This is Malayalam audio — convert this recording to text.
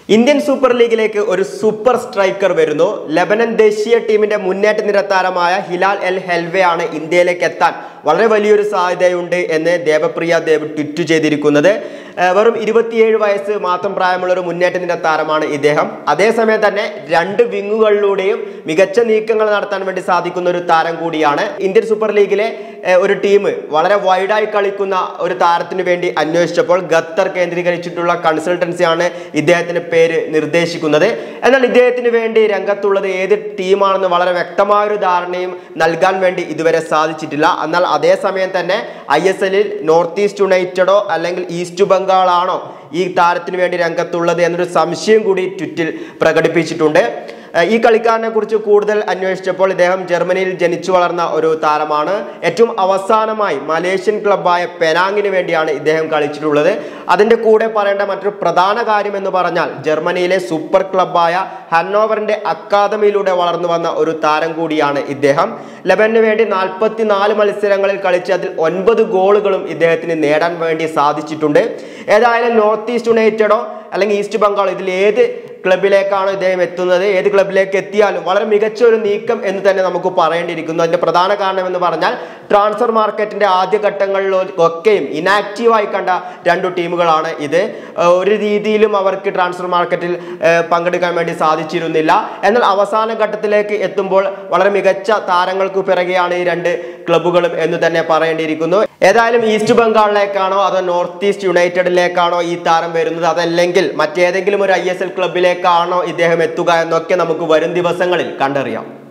ഇന്ത്യൻ സൂപ്പർ ലീഗിലേക്ക് ഒരു സൂപ്പർ സ്ട്രൈക്കർ വരുന്നു ലെബനൻ ദേശീയ ടീമിന്റെ മുന്നേറ്റ നിര താരമായ ഹിലാൽ എൽ ഹെൽവെ ആണ് ഇന്ത്യയിലേക്ക് എത്താൻ വളരെ വലിയൊരു സാധ്യതയുണ്ട് എന്ന് ദേവപ്രിയ ദേവ് ട്വിറ്റ് ചെയ്തിരിക്കുന്നത് ഏഹ് വെറും ഇരുപത്തിയേഴ് വയസ്സ് മാത്രം പ്രായമുള്ള ഒരു മുന്നേറ്റ നിര താരമാണ് ഇദ്ദേഹം അതേസമയം തന്നെ രണ്ട് വിങ്ങുകളിലൂടെയും മികച്ച നീക്കങ്ങൾ നടത്താൻ വേണ്ടി സാധിക്കുന്ന ഒരു താരം കൂടിയാണ് ഇന്ത്യൻ സൂപ്പർ ലീഗിലെ ഏഹ് ഒരു ടീം വളരെ വൈഡായി കളിക്കുന്ന ഒരു താരത്തിന് വേണ്ടി അന്വേഷിച്ചപ്പോൾ ഖത്തർ കേന്ദ്രീകരിച്ചിട്ടുള്ള കൺസൾട്ടൻസിയാണ് ഇദ്ദേഹത്തിന് പേര് നിർദ്ദേശിക്കുന്നത് എന്നാൽ ഇദ്ദേഹത്തിന് വേണ്ടി രംഗത്തുള്ളത് ഏത് ടീമാണെന്ന് വളരെ വ്യക്തമായ ഒരു ധാരണയും നൽകാൻ വേണ്ടി ഇതുവരെ സാധിച്ചിട്ടില്ല എന്നാൽ അതേസമയം തന്നെ ഐ എസ് എല്ലിൽ നോർത്ത് ഈസ്റ്റ് യുണൈറ്റഡോ അല്ലെങ്കിൽ ഈസ്റ്റ് ബംഗാളാണോ ഈ താരത്തിന് വേണ്ടി രംഗത്തുള്ളത് എന്നൊരു സംശയം കൂടി ട്വിറ്റിൽ പ്രകടിപ്പിച്ചിട്ടുണ്ട് ഏഹ് ഈ കളിക്കാരനെ കുറിച്ച് കൂടുതൽ അന്വേഷിച്ചപ്പോൾ ഇദ്ദേഹം ജർമ്മനിയിൽ ജനിച്ചു വളർന്ന ഒരു താരമാണ് ഏറ്റവും അവസാനമായി മലേഷ്യൻ ക്ലബ്ബായ പെനാങ്ങിന് വേണ്ടിയാണ് ഇദ്ദേഹം കളിച്ചിട്ടുള്ളത് അതിന്റെ കൂടെ പറയേണ്ട മറ്റൊരു പ്രധാന കാര്യം എന്ന് പറഞ്ഞാൽ ജർമ്മനിയിലെ സൂപ്പർ ക്ലബ്ബായ ഹന്നോവറിന്റെ അക്കാദമിയിലൂടെ വളർന്നു വന്ന ഒരു താരം കൂടിയാണ് ഇദ്ദേഹം ലെബനു വേണ്ടി നാൽപ്പത്തി നാല് മത്സരങ്ങളിൽ കളിച്ച് അതിൽ ഒൻപത് ഗോളുകളും ഇദ്ദേഹത്തിന് നേടാൻ വേണ്ടി സാധിച്ചിട്ടുണ്ട് ഏതായാലും നോർത്ത് ഈസ്റ്റ് യുണൈറ്റഡോ അല്ലെങ്കിൽ ഈസ്റ്റ് ബംഗാൾ ഇതിൽ ഏത് ക്ലബിലേക്കാണോ ഇദ്ദേഹം എത്തുന്നത് ഏത് ക്ലബിലേക്ക് എത്തിയാലും വളരെ മികച്ച ഒരു നീക്കം എന്ന് തന്നെ നമുക്ക് പറയേണ്ടിയിരിക്കുന്നു അതിന്റെ പ്രധാന കാരണം എന്ന് പറഞ്ഞാൽ ട്രാൻസ്ഫർ മാർക്കറ്റിന്റെ ആദ്യ ഘട്ടങ്ങളിലൊക്കെയും ഇനാക്റ്റീവായി കണ്ട രണ്ടു ടീമുകളാണ് ഇത് ഏഹ് ഒരു രീതിയിലും അവർക്ക് ട്രാൻസ്ഫർ മാർക്കറ്റിൽ ഏഹ് പങ്കെടുക്കാൻ വേണ്ടി സാധിച്ചിരുന്നില്ല എന്നാൽ അവസാന ഘട്ടത്തിലേക്ക് എത്തുമ്പോൾ വളരെ മികച്ച താരങ്ങൾക്ക് പിറകെയാണ് ഈ രണ്ട് ക്ലബ്ബുകളും എന്ന് തന്നെ പറയേണ്ടിയിരിക്കുന്നു ഏതായാലും ഈസ്റ്റ് ബംഗാളിലേക്കാണോ അതോ നോർത്ത് ഈസ്റ്റ് യുണൈറ്റഡിലേക്കാണോ ഈ താരം വരുന്നത് അതല്ലെങ്കിൽ മറ്റേതെങ്കിലും ഒരു ഐ എസ് എൽ ക്ലബിലേക്കാണോ ഇദ്ദേഹം എത്തുക എന്നൊക്കെ നമുക്ക് വരും ദിവസങ്ങളിൽ കണ്ടറിയാം